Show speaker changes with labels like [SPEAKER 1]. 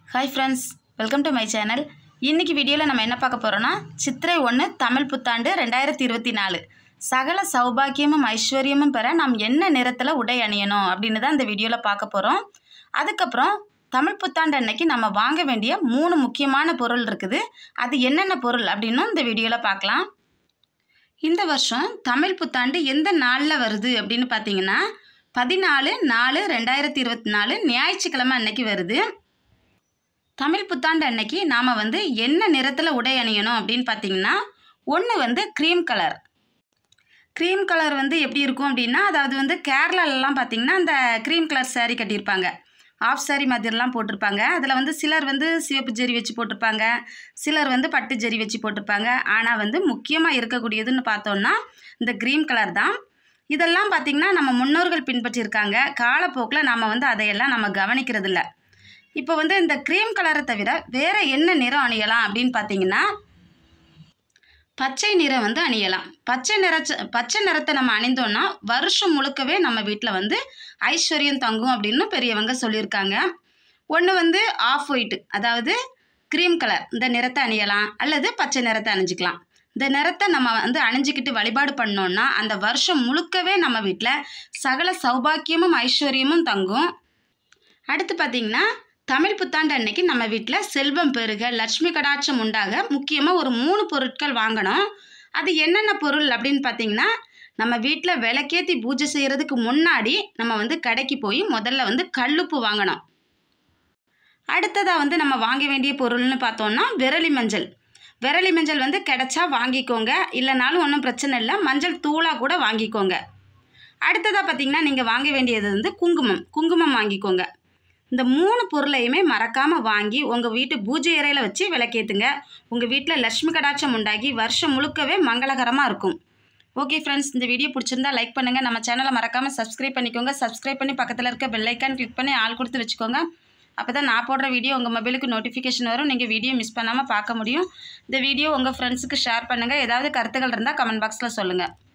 [SPEAKER 1] hi friends welcome to my channel இன்னைக்கு வீடியோவில் நம்ம என்ன பார்க்க போகிறோன்னா சித்திரை ஒன்று தமிழ் புத்தாண்டு ரெண்டாயிரத்தி இருபத்தி நாலு சகல சௌபாக்கியமும் ஐஸ்வர்யமும் பெற நாம் என்ன நிறத்தில் உடை அணியணும் அப்படின்னு தான் இந்த வீடியோவில் பார்க்க போகிறோம் அதுக்கப்புறம் தமிழ் புத்தாண்டு அன்னைக்கு நம்ம வாங்க வேண்டிய மூணு முக்கியமான பொருள் இருக்குது அது என்னென்ன பொருள் அப்படின்னும் இந்த வீடியோவில் பார்க்கலாம் இந்த வருஷம் தமிழ் புத்தாண்டு எந்த நாளில் வருது அப்படின்னு பார்த்தீங்கன்னா பதினாலு நாலு ரெண்டாயிரத்தி இருபத்தி நாலு ஞாயிற்றுக்கிழமை அன்னைக்கு வருது தமிழ் புத்தாண்டு அன்னைக்கு நாம் வந்து என்ன நிறத்தில் உடை அணியணும் அப்படின்னு பார்த்தீங்கன்னா ஒன்று வந்து க்ரீம் கலர் க்ரீம் கலர் வந்து எப்படி இருக்கும் அப்படின்னா அதாவது வந்து கேரளாலலாம் பார்த்தீங்கன்னா அந்த க்ரீம் கலர் saree கட்டியிருப்பாங்க ஆஃப் saree மாதிரிலாம் போட்டிருப்பாங்க அதில் வந்து சிலர் வந்து சிவப்பு ஜெரி வச்சு போட்டிருப்பாங்க சிலர் வந்து பட்டு ஜெரி வச்சு போட்டிருப்பாங்க ஆனால் வந்து முக்கியமாக இருக்கக்கூடியதுன்னு பார்த்தோன்னா இந்த க்ரீம் கலர் தான் இதெல்லாம் பார்த்திங்கன்னா நம்ம முன்னோர்கள் பின்பற்றியிருக்காங்க காலப்போக்கில் நம்ம வந்து அதையெல்லாம் நம்ம கவனிக்கிறது இல்ல இப்போ வந்து இந்த க்ரீம் கலரை தவிர வேறு என்ன நிறம் அணியலாம் அப்படின்னு பார்த்தீங்கன்னா பச்சை நிறம் வந்து அணியலாம் பச்சை நிற பச்சை நிறத்தை நம்ம அணிந்தோன்னா வருஷம் முழுக்கவே நம்ம வீட்டில் வந்து ஐஸ்வர்யம் தங்கும் அப்படின்னு பெரியவங்க சொல்லியிருக்காங்க ஒன்று வந்து ஆஃப் ஒயிட் அதாவது க்ரீம் கலர் இந்த நிறத்தை அணியலாம் அல்லது பச்சை நிறத்தை அணிஞ்சிக்கலாம் இந்த நிறத்தை நம்ம வந்து அணிஞ்சிக்கிட்டு வழிபாடு பண்ணோன்னா அந்த வருஷம் முழுக்கவே நம்ம வீட்டில் சகல சௌபாக்கியமும் ஐஸ்வர்யமும் தங்கும் அடுத்து பார்த்தீங்கன்னா தமிழ் புத்தாண்டு அன்னைக்கு நம்ம வீட்டில் செல்வம் பெருக லட்சுமி கடாட்சம் உண்டாக முக்கியமாக ஒரு மூணு பொருட்கள் வாங்கணும் அது என்னென்ன பொருள் அப்படின்னு பார்த்தீங்கன்னா நம்ம வீட்டில் விளக்கேற்றி பூஜை செய்கிறதுக்கு முன்னாடி நம்ம வந்து கடைக்கு போய் முதல்ல வந்து கல்லுப்பு வாங்கணும் அடுத்ததாக வந்து நம்ம வாங்க வேண்டிய பொருள்னு பார்த்தோம்னா விரலி மஞ்சள் விரலி மஞ்சள் வந்து கிடைச்சா வாங்கிக்கோங்க இல்லைனாலும் ஒன்றும் பிரச்சனை இல்லை மஞ்சள் தூளாக கூட வாங்கிக்கோங்க அடுத்ததாக பார்த்தீங்கன்னா நீங்கள் வாங்க வேண்டியது வந்து குங்குமம் குங்குமம் வாங்கிக்கோங்க இந்த மூணு பொருளையுமே மறக்காமல் வாங்கி உங்கள் வீட்டு பூஜை அறையில் வச்சு விளக்கேற்றுங்க உங்கள் வீட்டில் லட்சுமி கடாட்சம் உண்டாகி வருஷம் முழுக்கவே மங்களகரமாக இருக்கும் ஓகே ஃப்ரெண்ட்ஸ் இந்த வீடியோ பிடிச்சிருந்தா லைக் பண்ணுங்கள் நம்ம சேனலை மறக்காமல் சப்ஸ்கிரைப் பண்ணிக்கோங்க சப்ஸ்கிரைப் பண்ணி பக்கத்தில் இருக்க பெல் ஐக்கான் கிளிக் பண்ணி ஆள் கொடுத்து வச்சுக்கோங்க அப்போ தான் நான் போடுற வீடியோ உங்கள் மொபைலுக்கு நோட்டிஃபிகேஷன் வரும் நீங்கள் வீடியோ மிஸ் பண்ணாமல் பார்க்க முடியும் இந்த வீடியோ உங்கள் ஃப்ரெண்ட்ஸுக்கு ஷேர் பண்ணுங்கள் ஏதாவது கருத்துக்கள் இருந்தால் கமெண்ட் பாக்ஸில் சொல்லுங்கள்